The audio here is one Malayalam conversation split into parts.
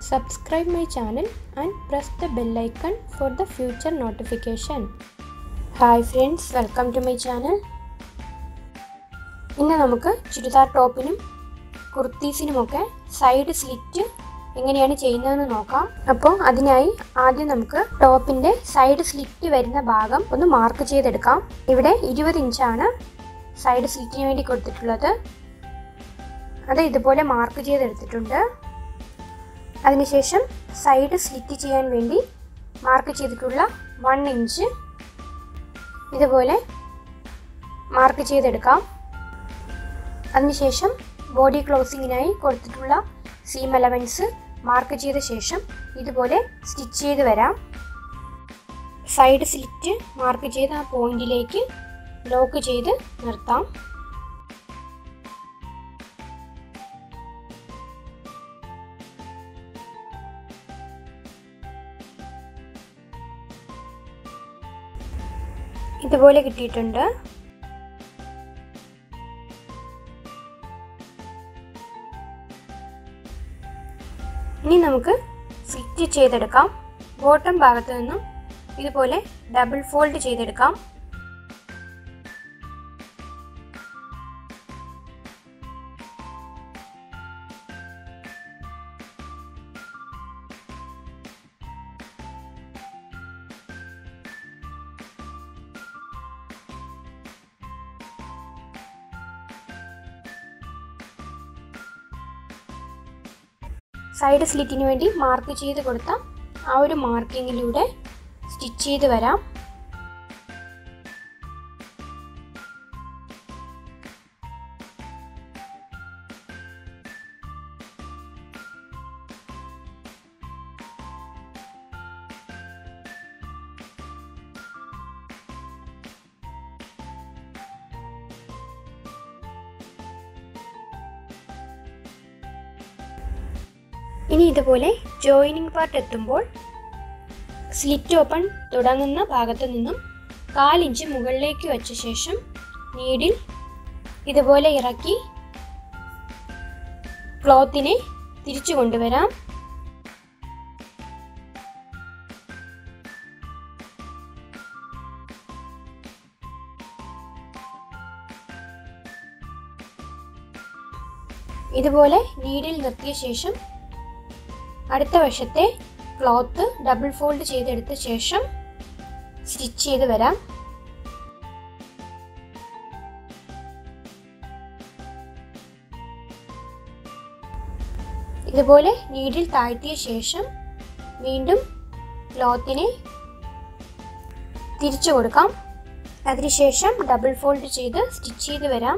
Subscribe my channel and press the bell icon for the future notification. Hi friends welcome to my channel ഇന്ന് നമുക്ക് ചുരിദാർ ടോപ്പിനും കുർത്തീസിനുമൊക്കെ സൈഡ് സ്ലിറ്റ് എങ്ങനെയാണ് ചെയ്യുന്നതെന്ന് നോക്കാം അപ്പോൾ അതിനായി ആദ്യം നമുക്ക് ടോപ്പിൻ്റെ സൈഡ് സ്ലിറ്റ് വരുന്ന ഭാഗം ഒന്ന് മാർക്ക് ചെയ്തെടുക്കാം ഇവിടെ ഇരുപത് ഇഞ്ചാണ് സൈഡ് സ്ലിറ്റിന് വേണ്ടി കൊടുത്തിട്ടുള്ളത് അത് ഇതുപോലെ മാർക്ക് ചെയ്തെടുത്തിട്ടുണ്ട് അതിനുശേഷം സൈഡ് സ്ലിറ്റ് ചെയ്യാൻ വേണ്ടി മാർക്ക് ചെയ്തിട്ടുള്ള വൺ ഇഞ്ച് ഇതുപോലെ മാർക്ക് ചെയ്തെടുക്കാം അതിനുശേഷം ബോഡി ക്ലോസിങ്ങിനായി കൊടുത്തിട്ടുള്ള സീം അലവൻസ് മാർക്ക് ചെയ്ത ശേഷം ഇതുപോലെ സ്റ്റിച്ച് ചെയ്ത് വരാം സൈഡ് സ്ലിറ്റ് മാർക്ക് ചെയ്ത ആ പോയിന്റിലേക്ക് ലോക്ക് ചെയ്ത് നിർത്താം ഇതുപോലെ കിട്ടിയിട്ടുണ്ട് ഇനി നമുക്ക് സ്റ്റിച്ച് ചെയ്തെടുക്കാം ബോട്ടം ഭാഗത്ത് നിന്നും ഇതുപോലെ ഡബിൾ ഫോൾഡ് ചെയ്തെടുക്കാം സൈഡ് സ്ലിറ്റിന് വേണ്ടി മാർക്ക് ചെയ്ത് കൊടുത്ത ആ ഒരു മാർക്കിങ്ങിലൂടെ സ്റ്റിച്ച് ചെയ്ത് വരാം ഇനി ഇതുപോലെ ജോയിനിങ് പാർട്ട് എത്തുമ്പോൾ സ്ലിറ്റ് ഓപ്പൺ തുടങ്ങുന്ന ഭാഗത്തു നിന്നും കാലിഞ്ച് മുകളിലേക്ക് വെച്ച ശേഷം നീഡിൽ ഇതുപോലെ ഇറക്കി ക്ലോത്തിനെ തിരിച്ചു കൊണ്ടുവരാം ഇതുപോലെ നീഡിൽ നിർത്തിയ ശേഷം അടുത്ത വശത്തെ ക്ലോത്ത് ഡബിൾ ഫോൾഡ് ചെയ്തെടുത്ത ശേഷം സ്റ്റിച്ച് ചെയ്ത് വരാം ഇതുപോലെ നീഡിൽ താഴ്ത്തിയ ശേഷം വീണ്ടും ക്ലോത്തിനെ തിരിച്ചു കൊടുക്കാം അതിനുശേഷം ഡബിൾ ഫോൾഡ് ചെയ്ത് സ്റ്റിച്ച് ചെയ്ത് വരാം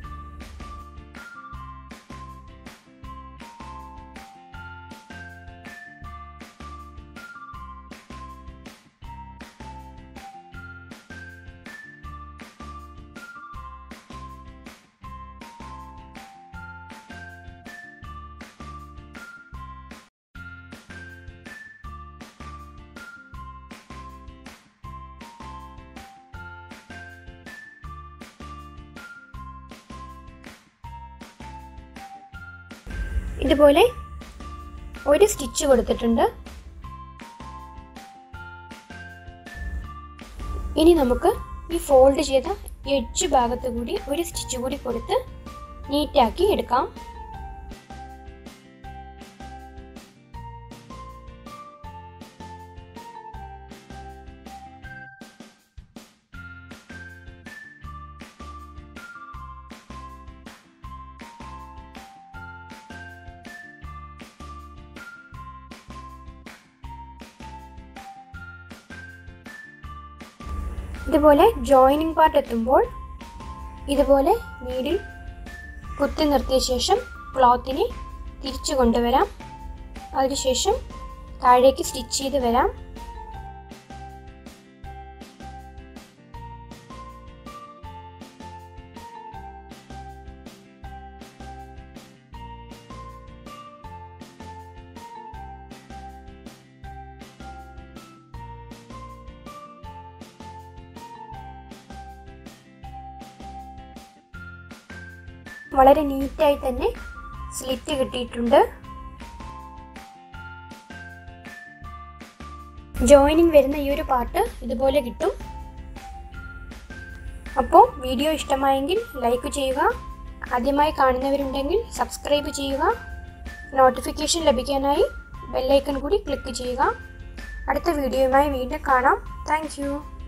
ഇതുപോലെ ഒരു സ്റ്റിച്ച് കൊടുത്തിട്ടുണ്ട് ഇനി നമുക്ക് ഈ ഫോൾഡ് ചെയ്ത എഡ്ജ് ഭാഗത്ത് കൂടി ഒരു സ്റ്റിച്ച് കൂടി കൊടുത്ത് നീറ്റാക്കി എടുക്കാം ഇതുപോലെ ജോയിനിങ് പാർട്ട് എത്തുമ്പോൾ ഇതുപോലെ നീഡിൽ കുത്തി നിർത്തിയ ശേഷം ക്ലോത്തിനെ തിരിച്ചു കൊണ്ടുവരാം അതിനുശേഷം താഴേക്ക് സ്റ്റിച്ച് ചെയ്ത് വരാം വളരെ നീറ്റായി തന്നെ സ്ലിറ്റ് കിട്ടിയിട്ടുണ്ട് ജോയിനിങ് വരുന്ന ഈ ഒരു പാർട്ട് ഇതുപോലെ കിട്ടും അപ്പോൾ വീഡിയോ ഇഷ്ടമായെങ്കിൽ ലൈക്ക് ചെയ്യുക ആദ്യമായി കാണുന്നവരുണ്ടെങ്കിൽ സബ്സ്ക്രൈബ് ചെയ്യുക നോട്ടിഫിക്കേഷൻ ലഭിക്കാനായി ബെല്ലൈക്കൺ കൂടി ക്ലിക്ക് ചെയ്യുക അടുത്ത വീഡിയോയുമായി വീണ്ടും കാണാം താങ്ക്